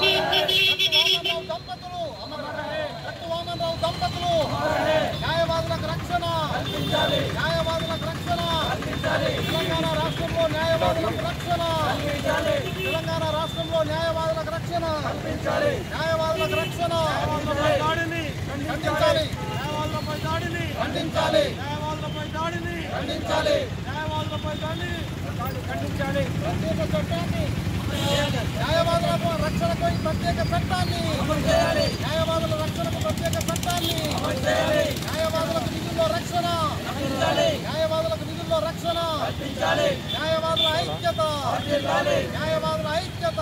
వామనరావు దంపతులు కట్టు వామనరావు దంపతులు న్యాయవాదులకు రక్షణ న్యాయవాదులకు రక్షణ తెలంగాణ రాష్ట్రంలో న్యాయవాదులకు రక్షణ తెలంగాణ రాష్ట్రంలో న్యాయవాదులకు రక్షణ న్యాయవాదులకు రక్షణ దాడిని ఖండించాలి న్యాయవాదులపై దాడిని ఖండించాలి న్యాయవాదులపై దాడిని ఖండించాలి న్యాయవాదులపై దాడిని ఖండించాలి ప్రత్యేక చట్టాన్ని న్యాయవాదులకు రక్షణకు ఈ ప్రత్యేక చట్టాన్ని న్యాయవాదుల రక్షణకు ప్రత్యేక చట్టాన్ని న్యాయవాదులకు నిధుల్లో రక్షణ న్యాయవాదులకు నిధుల్లో రక్షణ న్యాయవాదుల ఐక్యత న్యాయవాదుల ఐక్యత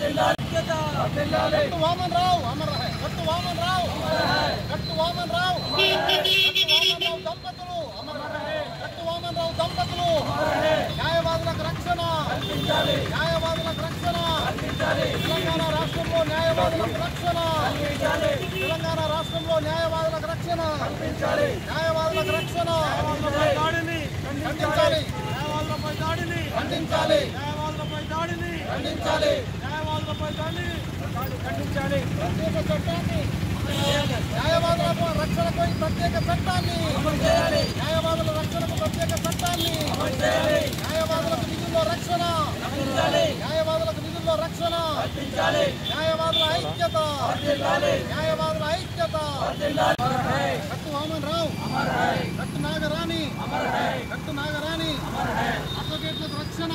కట్టు వామన్ రావు అమర్ రహే. కట్టు వామన్ రావు కట్టు వామన్ రావు కట్టు వామన్ రావు దంపతులు అమర్ రహే. కట్టు వామన్ రావు దంపతులు న్యాయవాదులకు రక్షణ న్యాయవాదులకు రక్షణ తెలంగాణ రాష్ట్రంలో న్యాయవాదులకు రక్షణ తెలంగాణ రాష్ట్రంలో న్యాయవాదులకు రక్షణ న్యాయవాదులకు రక్షణ న్యాయవాదులపై దాడిని ఖండించాలి న్యాయవాదులపై దాడిని ఖండించాలి న్యాయవాదులపై దాడిని ఖండించాలి న్యాయవాదులపై దాడిని ఖండించాలి ప్రత్యేక చట్టాన్ని న్యాయవాదులకు రక్షణకు ఈ ప్రత్యేక చట్టాన్ని న్యాయవాదుల రక్షణకు ప్రత్యేక చట్టాన్ని న్యాయవాదులకు నిధుల్లో రక్షణ న్యాయవాదులకు నిధుల్లో రక్షణ న్యాయవాదుల ఐక్యత న్యాయవాదుల ఐక్యత కట్టు వామన్ రావు కట్టు నాగరాణి కట్టు నాగరాణి అడ్వకేట్లకు రక్షణ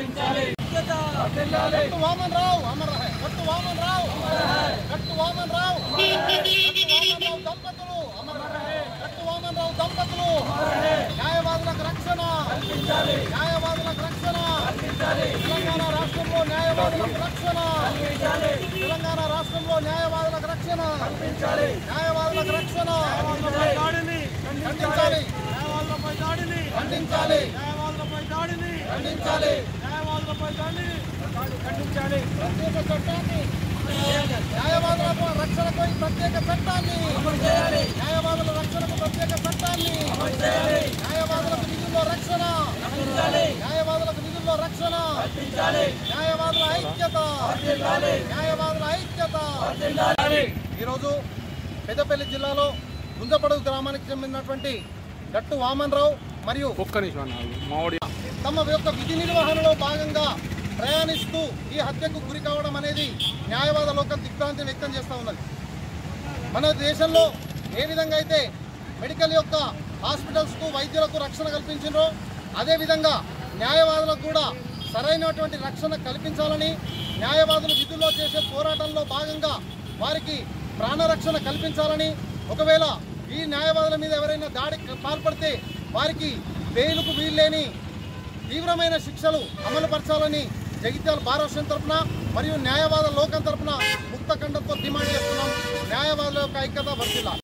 కట్టు వామన్ రావు అమర్ రహే. కట్టు వామన్ రావు కట్టు వామన్ రావు కట్టు వామన్ రావు దంపతులు అమర్ రహే. కట్టు వామన్ రావు దంపతులు న్యాయవాదులకు రక్షణ న్యాయవాదులకు రక్షణ తెలంగాణ రాష్ట్రంలో న్యాయవాదులకు రక్షణ తెలంగాణ రాష్ట్రంలో న్యాయవాదులకు రక్షణ న్యాయవాదులకు రక్షణ న్యాయవాదులపై దాడిని ఖండించాలి న్యాయవాదులపై దాడిని ఖండించాలి న్యాయవాదులపై దాడిని ఖండించాలి న్యాయవాదులపై దాడిని ఖండించాలి ప్రత్యేక చట్టాన్ని న్యాయవాదులకు రక్షణకు ఈ ప్రత్యేక చట్టాన్ని న్యాయవాదుల రక్షణకు ప్రత్యేక చట్టాన్ని న్యాయవాదులకు నిధుల్లో రక్షణ న్యాయవాదులకు నిధుల్లో రక్షణ న్యాయవాదుల ఐక్యత న్యాయవాదుల ఐక్యత ఈరోజు పెద్దపల్లి జిల్లాలో గుంజపడుగు గ్రామానికి చెందినటువంటి గట్టు వామన్ రావు మరియు ఒక్క నిమిషం మామిడి తమ యొక్క విధి నిర్వహణలో భాగంగా ప్రయాణిస్తూ ఈ హత్యకు గురి కావడం అనేది న్యాయవాద లోకం దిగ్భ్రాంతి వ్యక్తం చేస్తూ ఉన్నది మన దేశంలో ఏ విధంగా అయితే మెడికల్ యొక్క హాస్పిటల్స్కు వైద్యులకు రక్షణ కల్పించిండ్రో అదేవిధంగా న్యాయవాదులకు కూడా సరైనటువంటి రక్షణ కల్పించాలని న్యాయవాదులు విధుల్లో చేసే పోరాటంలో భాగంగా వారికి ప్రాణరక్షణ కల్పించాలని ఒకవేళ ఈ న్యాయవాదుల మీద ఎవరైనా దాడికి పాల్పడితే వారికి బెయిలుకు వీల్లేని తీవ్రమైన శిక్షలు అమలుపరచాలని జగిత్యాల బార్ అసోసియేషన్ తరఫున మరియు న్యాయవాద లోకం తరఫున ముక్త ఖండంతో డిమాండ్ చేస్తున్నాం న్యాయవాదుల యొక్క ఐక్యత వర్తిల్లాలి